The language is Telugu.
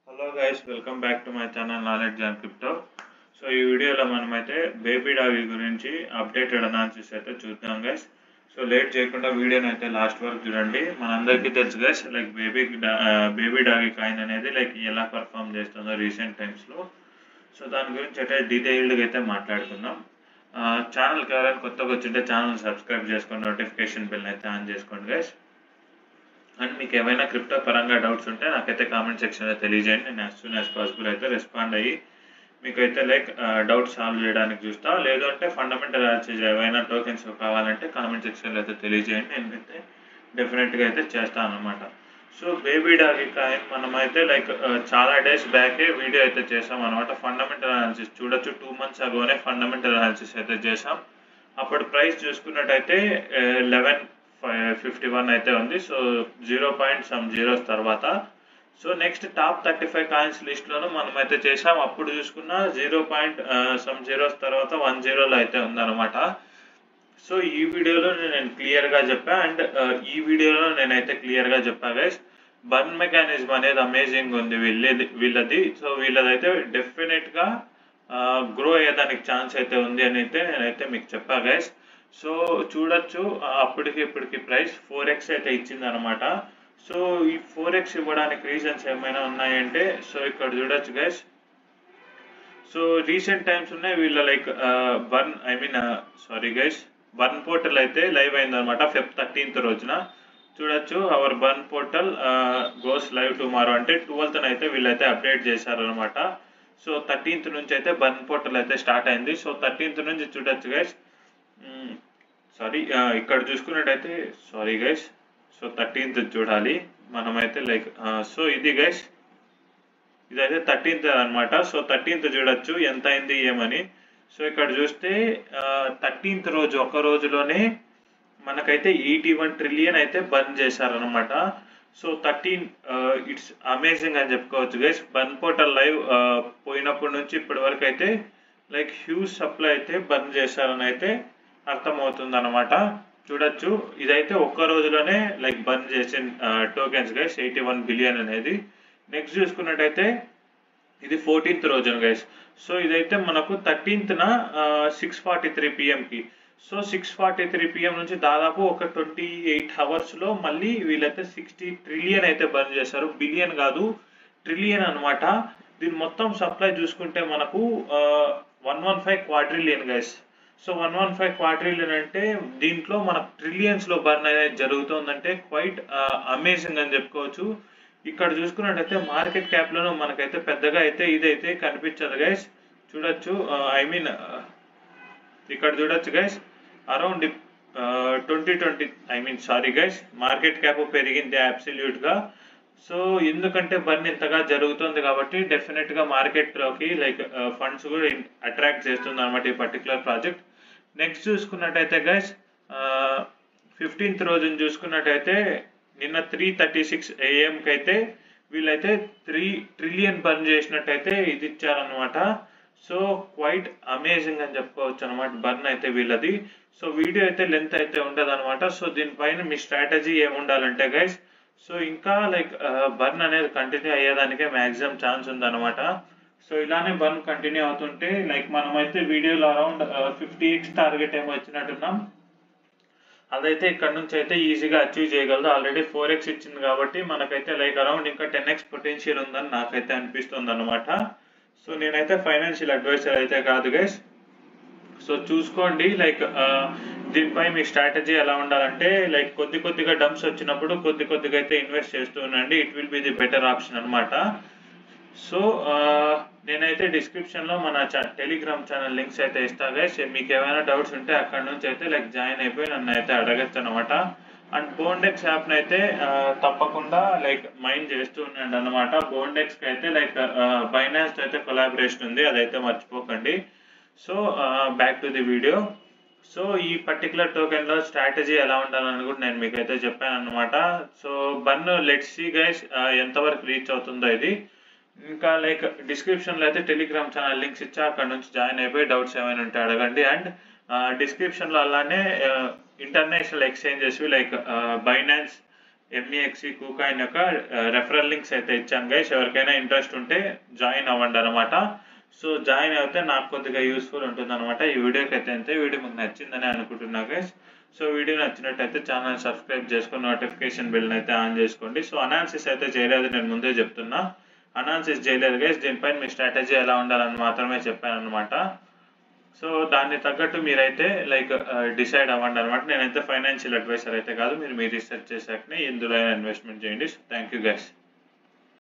hello guys welcome back to my channel knowledge and crypto so ఈ వీడియోలో మనమైతే బేబీ డాగి గురించి అప్డేటెడ్ అనాలిసిస్ అయితే చూద్దాం గైస్ సో లేట్ చేయకుండా వీడియోని అయితే లాస్ట్ వరకు చూడండి మనందరికీ తెలుసు guys like baby baby doge coin అనేది లైక్ ఎలా పర్ఫామ్ చేస్తుందో రీసెంట్ టైమ్స్లో సో దాని గురించి అయితే డీటెయిల్డ్గా అయితే మాట్లాడుకుందాం ఛానల్కి ఎవరైనా కొత్తగా వచ్చింటే ఛానల్ సబ్స్క్రైబ్ చేసుకొని నోటిఫికేషన్ బిల్ అయితే ఆన్ చేసుకోండి గైస్ అండ్ మీకు ఏమైనా క్రిప్టో పరంగా డౌట్స్ ఉంటే నాకైతే కామెంట్ సెక్షన్లో తెలియజేయండి నేను యాజ్ సూన్ యాజ్ పాసిబుల్ అయితే రెస్పాండ్ అయ్యి మీకైతే లైక్ డౌట్ సాల్వ్ చేయడానికి చూస్తా లేదు అంటే ఫండమెంటల్ అనాలిసిస్ ఏవైనా టోకెన్స్ కావాలంటే కామెంట్ సెక్షన్లో అయితే తెలియజేయండి నేనైతే డెఫినెట్గా అయితే చేస్తాను అనమాట సో బేబీ డాగి కాయిన్ మనమైతే లైక్ చాలా డేస్ బ్యాకే వీడియో అయితే చేసాం అనమాట ఫండమెంటల్ అనాలిసిస్ చూడొచ్చు టూ మంత్స్ అగోనే ఫండమెంటల్ అనాలిసిస్ అయితే చేసాం అప్పుడు ప్రైస్ చూసుకున్నట్టయితే లెవెన్ ఫిఫ్టీ వన్ అయితే ఉంది so zero point some zeros తర్వాత so next top thirty five coins లిస్ట్లోనూ మనం అయితే చేసాం అప్పుడు చూసుకున్న జీరో పాయింట్ సమ్ జీరోస్ తర్వాత వన్ జీరోలో అయితే ఉందన్నమాట సో ఈ వీడియోలో నేను క్లియర్గా చెప్పా అండ్ ఈ వీడియోలో నేనైతే క్లియర్గా చెప్పా గైస్ బర్న్ మెకానిజం అనేది అమేజింగ్ ఉంది వీళ్ళది వీళ్ళది సో వీళ్ళదైతే డెఫినెట్గా గ్రో అయ్యేదానికి ఛాన్స్ అయితే ఉంది అని అయితే నేనైతే మీకు చెప్పా గైస్ సో చూడొచ్చు అప్పటికి ఇప్పటికి ప్రైస్ ఫోర్ ఎక్స్ అయితే ఇచ్చింది అనమాట సో ఈ ఫోర్ ఎక్స్ ఇవ్వడానికి రీజన్స్ ఏమైనా ఉన్నాయంటే సో ఇక్కడ చూడొచ్చు గైస్ సో రీసెంట్ టైమ్స్ ఉన్నాయి వీళ్ళ like burn I mean sorry guys burn portal అయితే లైవ్ అయిందనమాట ఫెబ్ థర్టీన్త్ రోజున చూడొచ్చు our burn portal goes live tomorrow అంటే ట్వెల్త్ అయితే వీళ్ళైతే అప్డేట్ చేశారనమాట సో థర్టీన్త్ నుంచి అయితే బర్న్ పోర్టల్ అయితే స్టార్ట్ అయింది సో థర్టీన్త్ నుంచి చూడొచ్చు గైస్ సారీ ఇక్కడ చూసుకున్నట్టయితే సారీ గైస్ సో థర్టీన్త్ చూడాలి మనమైతే లైక్ సో ఇది గైస్ ఇదైతే థర్టీన్త్ అనమాట సో థర్టీన్త్ చూడొచ్చు ఎంత అయింది ఏమని సో ఇక్కడ చూస్తే థర్టీన్త్ రోజు ఒక రోజులోనే మనకైతే ఎయిటీ వన్ ట్రిలియన్ అయితే బర్న్ చేశారనమాట సో థర్టీన్ ఇట్స్ అమేజింగ్ అని చెప్పుకోవచ్చు గైస్ బర్న్ పోర్టల్ లైవ్ పోయినప్పటి నుంచి ఇప్పటి వరకు అయితే లైక్ హ్యూజ్ సప్లై అయితే బర్న్ చేశారని అయితే అర్థమవుతుంది అనమాట చూడొచ్చు ఇదైతే ఒక్క రోజులోనే లైక్ బర్న్ చేసిన tokens guys eighty one billion అనేది నెక్స్ట్ చూసుకున్నట్టయితే ఇది ఫోర్టీన్త్ రోజున గైస్ సో ఇదైతే మనకు థర్టీన్త్న సిక్స్ ఫార్టీ త్రీ పిఎంకి so six forty three PM నుంచి దాదాపు ఒక ట్వంటీ ఎయిట్ అవర్స్లో మళ్ళీ వీళ్ళైతే సిక్స్టీ ట్రిలియన్ అయితే బర్న్ చేశారు బిలియన్ కాదు ట్రిలియన్ అనమాట దీని మొత్తం సప్లై చూసుకుంటే మనకు one one five quadrillion guys so one one five quadrillion అంటే దీంట్లో మనకు ట్రిలియన్స్లో బర్న్ అనేది జరుగుతుందంటే క్వైట్ అమేజింగ్ అని చెప్పుకోవచ్చు ఇక్కడ చూసుకున్నట్టయితే మార్కెట్ క్యాప్లోనూ మనకైతే పెద్దగా అయితే ఇదైతే కనిపించదు గైస్ చూడొచ్చు ఐ మీన్ ఇక్కడ చూడొచ్చు guys around twenty twenty I mean sorry guys market cap పెరిగింది అబ్సల్యూట్గా సో ఎందుకంటే బర్న్ ఇంతగా జరుగుతుంది కాబట్టి డెఫినెట్గా మార్కెట్లోకి లైక్ ఫండ్స్ కూడా అట్రాక్ట్ చేస్తుంది అనమాట ఈ పర్టికులర్ ప్రాజెక్ట్ నెక్స్ట్ చూసుకున్నట్టయితే గైస్ ఫిఫ్టీన్త్ రోజున చూసుకున్నట్టయితే నిన్న త్రీ థర్టీ సిక్స్ ఏఎంకి అయితే వీళ్ళైతే త్రీ ట్రిలియన్ బర్న్ చేసినట్టయితే ఇది ఇచ్చారనమాట సో క్వైట్ అమేజింగ్ అని చెప్పుకోవచ్చు అనమాట బర్న్ అయితే వీళ్ళది సో వీడియో అయితే లెంత్ అయితే ఉండదు అనమాట సో దీనిపైన మీ స్ట్రాటజీ ఏముండాలంటే గైస్ సో ఇంకా లైక్ బర్న్ అనేది కంటిన్యూ అయ్యేదానికే మ్యాక్సిమం ఛాన్స్ ఉందన్నమాట సో ఇలానే బర్న్ కంటిన్యూ అవుతుంటే లైక్ మనమైతే వీడియోలో అరౌండ్ ఫిఫ్టీ ఎక్స్ టార్గెట్ ఏమో వచ్చినట్టున్నాం అదైతే ఇక్కడ నుంచి అయితే ఈజీగా అచీవ్ చేయగలదు ఆల్రెడీ ఫోర్ ఎక్స్ ఇచ్చింది కాబట్టి మనకైతే లైక్ అరౌండ్ ఇంకా టెన్ ఎక్స్ పొటెన్షియల్ ఉందని నాకైతే అనిపిస్తుంది అనమాట సో నేనైతే ఫైనాన్షియల్ అడ్వైజర్ అయితే కాదు గైస్ సో చూసుకోండి లైక్ దీనిపై మీ స్ట్రాటజీ ఎలా ఉండాలంటే లైక్ కొద్ది కొద్దిగా డమ్స్ వచ్చినప్పుడు కొద్ది కొద్దిగా అయితే ఇన్వెస్ట్ చేస్తూ ఉండండి it will be the better option అనమాట సో నేనైతే డిస్క్రిప్షన్లో మన టెలిగ్రామ్ ఛానల్ లింక్స్ అయితే ఇస్తా గైస్ మీకు ఏమైనా డౌట్స్ ఉంటే అక్కడ నుంచి అయితే లైక్ జాయిన్ అయిపోయి నన్ను అయితే అడగచ్చు అనమాట అండ్ బోండెక్స్ యాప్ని అయితే తప్పకుండా లైక్ మైండ్ చేస్తూ ఉండండి అనమాట బోండెక్స్కి అయితే లైక్ బైనాన్స్ అయితే కొలాబరేషన్ ఉంది అదైతే మర్చిపోకండి so back to the video so ఈ పర్టికులర్ టోకెన్లో స్ట్రాటజీ ఎలా ఉండాలని కూడా నేను మీకు అయితే చెప్పాను అనమాట so burn let's see guys ఎంతవరకు రీచ్ అవుతుందో ఇది ఇంకా లైక్ డిస్క్రిప్షన్లో అయితే టెలిగ్రామ్ ఛానల్ లింక్స్ ఇచ్చా అక్కడ నుంచి జాయిన్ అయిపోయి డౌట్స్ ఏమైనా ఉంటే అడగండి అండ్ డిస్క్రిప్షన్లో అలానే international exchanges like Binance MEXC KuCoin యొక్క రెఫరల్ లింక్స్ అయితే ఇచ్చాను గైస్ ఎవరికైనా ఇంట్రెస్ట్ ఉంటే జాయిన్ అవ్వండి అనమాట సో జాయిన్ అయితే నాకు కొద్దిగా యూస్ఫుల్ ఉంటుంది అనమాట ఈ వీడియోకి అయితే అంతే వీడియో మీకు నచ్చిందని అనుకుంటున్నా గైస్ సో వీడియో నచ్చినట్టయితే ఛానల్ సబ్స్క్రైబ్ చేసుకొని నోటిఫికేషన్ బిల్ని అయితే ఆన్ చేసుకోండి సో అనాలిసిస్ అయితే చేయలేదు నేను ముందే చెప్తున్నా అనాలిసిస్ చేయలేదు గైస్ దీనిపైన మీ స్ట్రాటజీ ఎలా ఉండాలని మాత్రమే చెప్పాను అనమాట సో దాన్ని తగ్గట్టు మీరైతే లైక్ డిసైడ్ అవ్వండి అనమాట నేనైతే ఫైనాన్షియల్ అడ్వైసర్ అయితే కాదు మీరు మీ రీసెర్చ్ చేశాకనే ఇందులో ఇన్వెస్ట్మెంట్ చేయండి సో థ్యాంక్ యూ గైస్